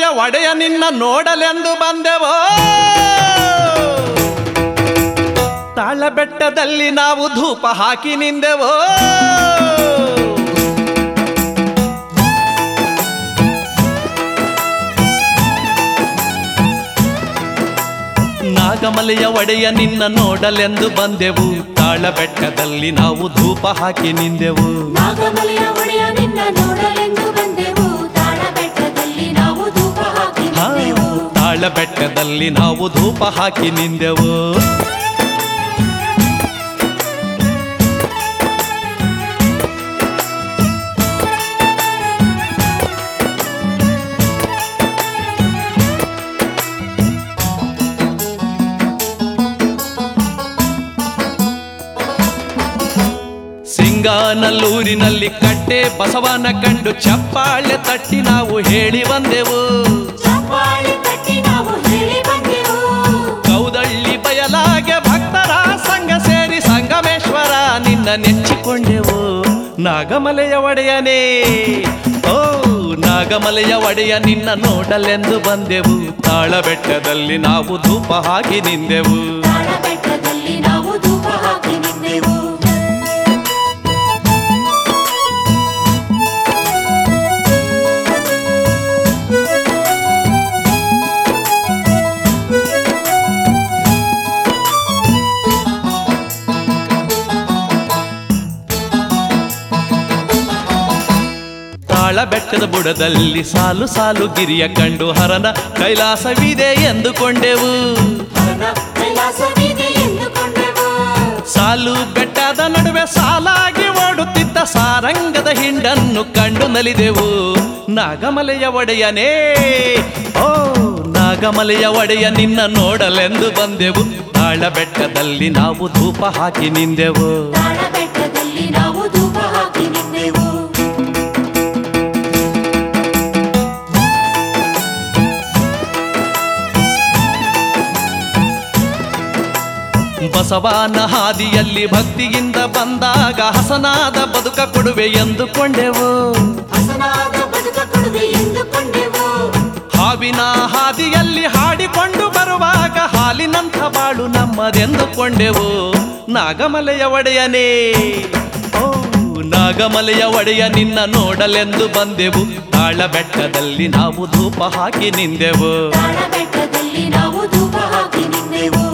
ನಾಗಮಲೆಯ ಒಡೆಯ ನಿನ್ನ ನೋಡಲೆಂದು ಬಂದೆವೋ ತಾಳಬೆಟ್ಟದಲ್ಲಿ ನಾವು ಧೂಪ ಹಾಕಿ ನಿಂದೆವೋ ನಾಗಮಲೆಯ ಒಡೆಯ ನಿನ್ನ ನೋಡಲೆಂದು ಬಂದೆವು ತಾಳಬೆಟ್ಟದಲ್ಲಿ ನಾವು ಧೂಪ ಹಾಕಿ ನಿಂದೆವು ನಾಗಮಲೆಯ ಒಡೆಯ ನಿನ್ನ ನೋಡಲೆಂದು ಬಂದೆವು ತಾಳಬೆಟ್ಟದಲ್ಲಿ ನಾವು ಧೂಪ ಹಾಕಿ ಹಾ, ನಿಂತೆವು. ತಾಳಬೆಟ್ಟದಲ್ಲಿ ನಾವು ಧೂಪ ಹಾಕಿ ನಿಂದೆವು ಸಿಂಗಾನಲ್ಲೂರಿನಲ್ಲಿ ಕಟ್ಟೆ ಬಸವನ ಕಂಡು ಚಪ್ಪಾಳೆ ತಟ್ಟಿ ನಾವು ಹೇಳಿ ಬಂದೆವು ಚಪ್ಪಾಳೆ ತಟ್ಟಿ ನಾವು ಹೇಳಿ ಬಂದೆವು ಕೌದಳ್ಳಿ ಬಯಲಾಗೆ ಭಕ್ತರ ಸಂಘ ಸೇರಿ ಸಂಗಮೇಶ್ವರ ನಿನ್ನ ನೆಚ್ಚಿಕೊಂಡೆವು ನಾಗಮಲೆಯ ಒಡೆಯನೇ ಓ ನಾಗಮಲೆಯ ಒಡೆಯ ನಿನ್ನ ನೋಡಲೆಂದು ಬಂದೆವು ತಾಳಬೆಟ್ಟದಲ್ಲಿ ನಾವು ಧೂಪ ಹಾಕಿ ನಿಂದೆವು ತಾಳಬೆಟ್ಟದಲ್ಲಿ ನಾವು ಧೂಪ ಹಾಕಿ ನಿಂತೆವು ತಾಳಬೆಟ್ಟದ ಬುಡದಲ್ಲಿ ಸಾಲು ಸಾಲು ಗಿರಿಯ ಕಂಡು ಹರನ ಕೈಲಾಸವಿದೆ ಎಂದುಕೊಂಡೆವು ಹರನ ಕೈಲಾಸವಿದೆ ಎಂದುಕೊಂಡೆವು ಸಾಲು ಬೆಟ್ಟದ ನಡುವೆ ಸಾಲಾಗಿ ಓಡುತ್ತಿದ್ದ ಸಾರಂಗದ ಹಿಂಡನ್ನು ಕಂಡು ನಲಿದೆವು ನಾಗಮಲೆಯ ಒಡೆಯನೇ ಓ ನಾಗಮಲೆಯ ಒಡೆಯ ನಿನ್ನ ನೋಡಲೆಂದು ಬಂದೆವು ತಾಳ ಬೆಟ್ಟದಲ್ಲಿ ನಾವು ಧೂಪ ಹಾಕಿ ನಿಂದೆವು ತಾಳಬೆಟ್ಟದಲ್ಲಿ ನಾವು ಧೂಪ ಹಾಕಿ ನಿಂತೆವು ಬಸವನ ಹಾದಿಯಲ್ಲಿ ಭಕ್ತಿಯಿಂದ ಬಂದಾಗ ಹಸನಾದ ಬದುಕ ಕೊಡುವೆ ಎಂದುಕೊಂಡೆವು ಹಸನಾದ ಬದುಕ ಕೊಡುವೆ ಎಂದುಕೊಂಡೆವು ಹಾವಿನ ಹಾದಿಯಲ್ಲಿ ಹಾಡಿಕೊಂಡು ಬರುವಾಗ ಹಾಲಿನಂಥ ಬಾಳು ನಮ್ಮದೆಂದುಕೊಂಡೆವು ನಾಗಮಲೆಯ ಒಡೆಯನೇ ಓ ನಾಗಮಲೆಯ ಒಡೆಯ ನಿನ್ನ ನೋಡಲೆಂದು ಬಂದೆವು ತಾಳ ಬೆಟ್ಟದಲ್ಲಿ ನಾವು ಧೂಪ ಹಾಕಿ ನಿಂದೆವು ತಾಳಬೆಟ್ಟದಲ್ಲಿ ನಾವು ಧೂಪ ಹಾಕಿ ನಿಂತೆವು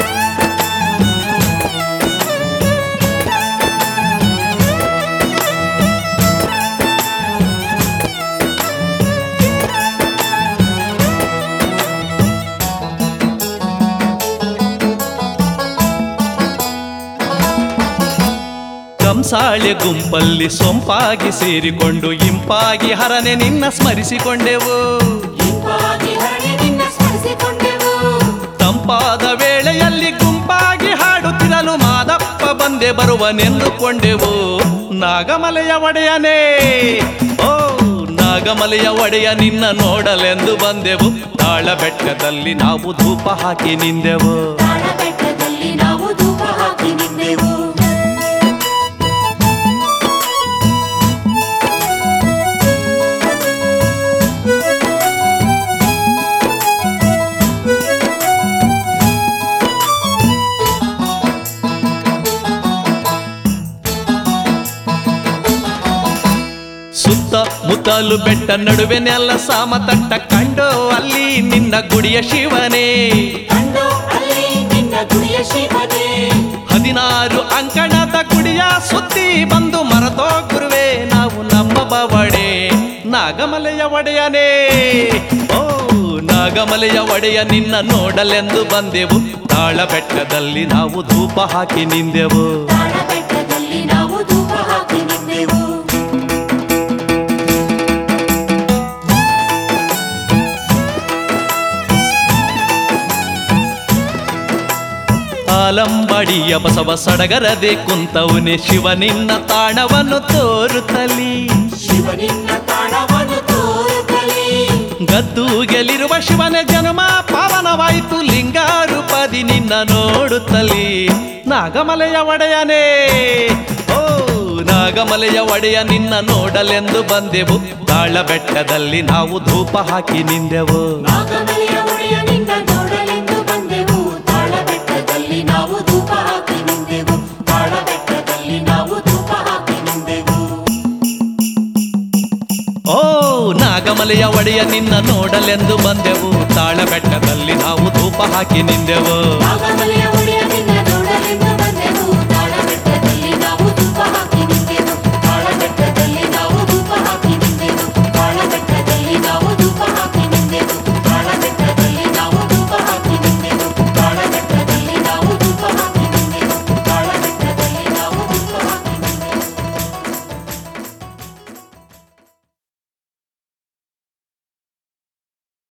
ಕಂಸಾಳೆ ಗುಂಪಲ್ಲಿ ಸೊಂಪಾಗಿ ಸೇರಿಕೊಂಡು ಇಂಪಾಗಿ ಹರನೆ ನಿನ್ನ ಸ್ಮರಿಸಿಕೊಂಡೆವು ಇಂಪಾಗಿ ಹರಡಿ ನಿನ್ನ ಸ್ಮರಿಸಿಕೊಂಡೆವು ತಂಪಾದ ವೇಳೆಯಲ್ಲಿ ಗುಂಪಾಗಿ ಹಾಡುತ್ತಿರಲು ಮಾದಪ್ಪ ಬಂದೆ ಬರುವನೆಂದುಕೊಂಡೆವು ನಾಗಮಲೆಯ ಒಡೆಯನೇ ಓ ನಾಗಮಲೆಯ ಒಡೆಯ ನಿನ್ನ ನೋಡಲೆಂದು ಬಂದೆವು ತಾಳ ಬೆಟ್ಟದಲ್ಲಿ ನಾವು ಧೂಪ ಹಾಕಿ ನಿಂದೆವು ತಾಳಬೆಟ್ಟದಲ್ಲಿ ನಾವು ಧೂಪ ಹಾಕಿ ನಿಂತೆವು ಸುತ್ತ ಮುತ್ತಲು ಬೆಟ್ಟ ನಡುವೆ ನೆಲ ಸಾಮತಟ್ಟ ಕಂಡು ಅಲ್ಲಿ ನಿನ್ನ ಗುಡಿಯ ಶಿವನೇ ಕಂಡು ಅಲ್ಲಿ ನಿನ್ನ ಗುಡಿಯ ಶಿವನೇ ಹದಿನಾರು ಅಂಕಣದ ಗುಡಿಯ ಸುತ್ತಿ ಬಂದು ಮರತೋ ಗುರುವೆ ನಾವು ನಮ್ಮ ಬವಡೆ ನಾಗಮಲೆಯ ಒಡೆಯನೇ ಓ ನಾಗಮಲೆಯ ಒಡೆಯ ನಿನ್ನ ನೋಡಲೆಂದು ಬಂದೆವು ತಾಳ ಬೆಟ್ಟದಲ್ಲಿ ನಾವು ಧೂಪ ಹಾಕಿ ನಿಂದೆವು ತಾಳಬೆಟ್ಟದಲ್ಲಿ ನಾವು ಧೂಪ ಹಾಕಿ ನಿಂತೆವು ಆಲಂಬಡಿಯ ಬಸವ ಸಡಗರದೆ ಕುಂತವನೆ ಶಿವ ನಿನ್ನ ತಾಣವನ್ನು ತೋರುತ್ತಲಿ ಶಿವನಿನ್ನ ತಾಣವನ್ನು ತೋರುತ್ತಲೇ ಗದ್ದು ಗೆಲಿರುವ ಶಿವನ ಜನ್ಮ ಪಾವನವಾಯಿತು ಲಿಂಗಾರೂಪದಿ ನಿನ್ನ ನೋಡುತ್ತಲಿ ನಾಗಮಲೆಯ ಒಡೆಯನೇ ಓ ನಾಗ ನಾಗಮಲೆಯ ಒಡೆಯ ನಿನ್ನ ನೋಡಲೆಂದು ಬಂದೆವು ತಾಳ ಬೆಟ್ಟದಲ್ಲಿ ನಾವು ಧೂಪ ಹಾಕಿ ನಿಂದೆವು ನಾಗಮಲೆಯ ಒಡೆಯ ನಿನ್ನ ನೋಡಲೆಂದು ಬಂದೆವು ತಾಳ ಬೆಟ್ಟದಲ್ಲಿ ನಾವು ಧೂಪ ಹಾಕಿ ನಿಂದೆವು ತಾಳ ಬೆಟ್ಟದಲ್ಲಿ ನಾವು ಧೂಪ ಹಾಕಿ ನಿಂದೆವು ಓ ನಾಗಮಲೆಯ ಒಡೆಯ ನಿನ್ನ ನೋಡಲೆಂದು ಬಂದೆವು ತಾಳ ಬೆಟ್ಟದಲ್ಲಿ ನಾವು ಧೂಪ ಹಾಕಿ ನಿಂದೆವು ನಾಗಮಲೆಯ